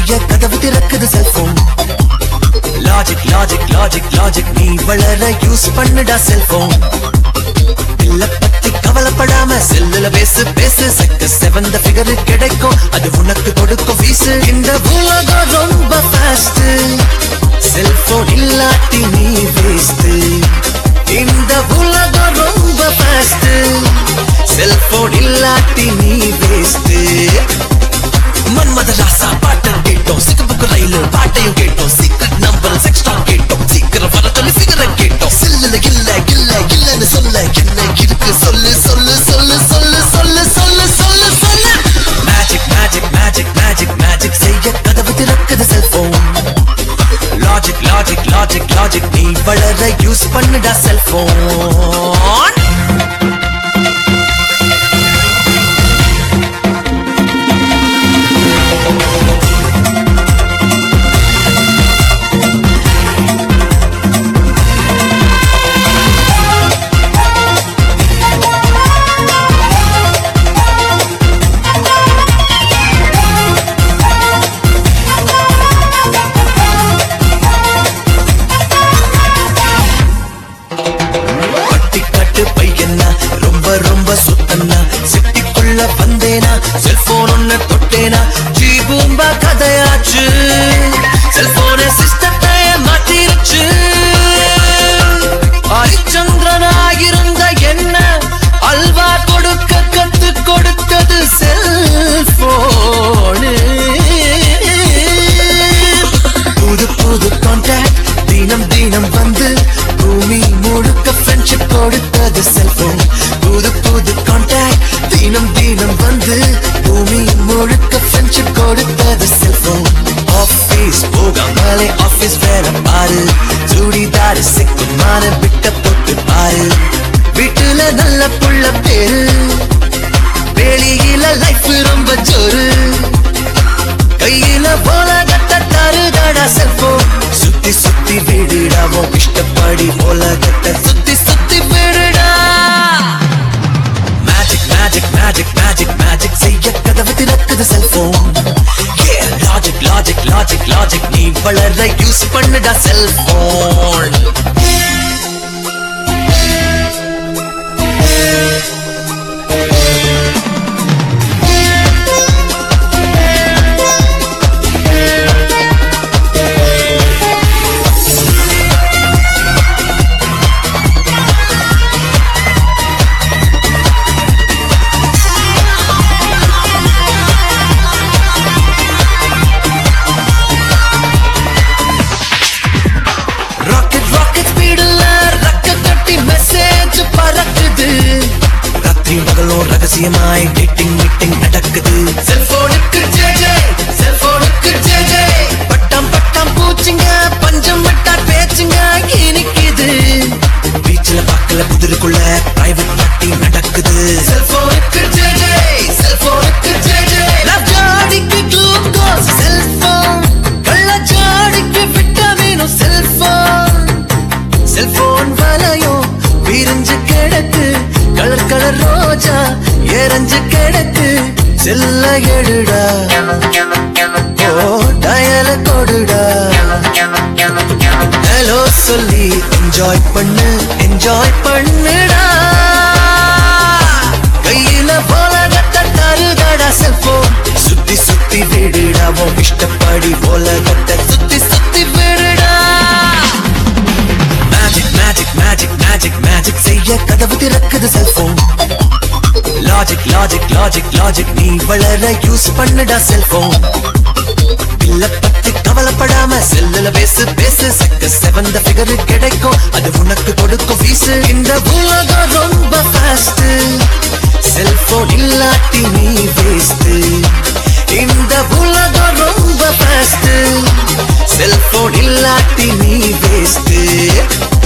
செய்ய கதவு திறக்குது cellphone logic logic logic logic நீ வளர யூஸ் பண்ணுடா செல்போன் பில்ல பத்தி கவலைப்படாம செல்லுல பேசு பேசு செக்க செவந்த ஃபிகர் கிடைக்கும் அது உனக்கு கொடுக்கும் ஃபீஸ் இந்த உலகம் ரொம்ப ஃபாஸ்ட் செல்போன் இல்லாட்டி நீ வேஸ்ட் இந்த உலகம் ரொம்ப ஃபாஸ்ட் செல்போன் இல்லாட்டி நீ வேஸ்ட் மன்மத ராசா பாட்டம் கேட்டோம் சிகப்புக்கு ரயில் பாட்டையும் கேட்டோம் சீக்கிரம் நம்பர் செக்ஸ்டான் கேட்டோம் சீக்கிரம் வர சொல்லி சிகரம் கேட்டோம் சில்லுல இல்ல இல்ல இல்லன்னு சொல்ல என்ன இருக்கு சொல்லு சொல்லு சொல்லு சொல்லு சொல்லு சொல்லு சொல்லு சொல்லு magic magic magic magic magic செய்ய கதவு திறக்குது cellphone logic logic logic logic நீ வளர யூஸ் பண்ணுடா செல்போன் பட்டி கட்டு பையனா ரொம்ப ரொம்ப சுத்தனா சிட்டிக்குள்ள வந்தேனா செல்போன் ஒண்ணு தொட்டேனா ஜீ பூம்பா கதையாச்சு செல்போன சிஸ்டத்தை மாத்திருச்சு ஹரிச்சந்திரனாயிருந்த என்ன அல்வா கொடுக்க கத்து கொடுத்தது செல்போனு புது புது கான்டாக்ட் தினம் தினம் வந்து பூமி முழுக்க ஃப்ரெண்ட்ஷிப் கொடுத்தது செல்போன் புது புது கான்டாக்ட் தினம் தினம் வந்து பூமி முழுக்க ஃப்ரெண்ட்ஷிப் கொடுத்தது செல்போன் ஆபீஸ் போகாமலே ஆபீஸ் வேற பாரு சுடிதார் சிக்குமான விட்ட போட்டு பாரு வீட்டுல நல்ல புள்ள பேரு வெளியில லைஃப் ரொம்ப ஜோரு கையில உலகத்தை தருதடா செல்போன் சுத்தி சுத்தி விடுடாவோ இஷ்டப்படி உலகத்தை சுத்தி சுத்தி விடுடா magic magic magic magic magic செய்ய கதவு திறக்குது cellphone logic logic logic logic நீ வளர யூஸ் பண்ணுடா செல்போன் ராக்கெட் ராக்கெட் ஸ்பீடுல ரக்க கட்டி மெசேஜ் பறக்குது ராத்திரி பகலும் ரகசியமாய் டேட்டிங் மீட்டிங் நடக்குது செல்போனுக்கு ஜேஜே செல்போனுக்கு ஜேஜே பட்டம் பட்டம் பூச்சிங்க பஞ்சம் விட்டா பேச்சுங்க இனிக்குது பீச்ல பாக்கல குதிரைக்குள்ள பிரைவேட் பார்ட்டி நடக்குது செல்போனுக்கு ஜேஜே செல்போனுக்கு ஜேஜே லவ் ஜாடிக்கு குளுக்கோஸ் செல்போன் கள்ள ஜாடிக்கு விட்டமினும் செல்போன் செல்போன் வலையும் விரிஞ்சு கிடக்கு கலர் கலர் ரோஜா எரஞ்சு கிடக்கு செல்ல எடுடா ஓ டயல கொடுடா ஹலோ சொல்லி என்ஜாய் பண்ணு என்ஜாய் பண்ணுடா கையில உலகத்தை தருதடா செல்போன் சுத்தி சுத்தி விடுடாவோ இஷ்டப்படி உலகத்தை சுத்தி சுத்தி விடுடா magic magic magic magic magic செய்ய கதவு திறக்குது cellphone logic logic logic logic நீ வளர யூஸ் பண்ணுடா செல்போன் பில்ல பத்தி கவலைப்படாம செல்லுல பேசு பேசு சக்க செவந்த ஃபிகர் கிடைக்கும் அது உனக்கு கொடுக்கும் ஃபீஸ் இந்த உலகம் ரொம்ப ஃபாஸ்ட் செல்போன் இல்லாட்டி நீ வேஸ்ட் இந்த உலகம் ரொம்ப ஃபாஸ்ட் செல்போன் இல்லாட்டி நீ வேஸ்ட்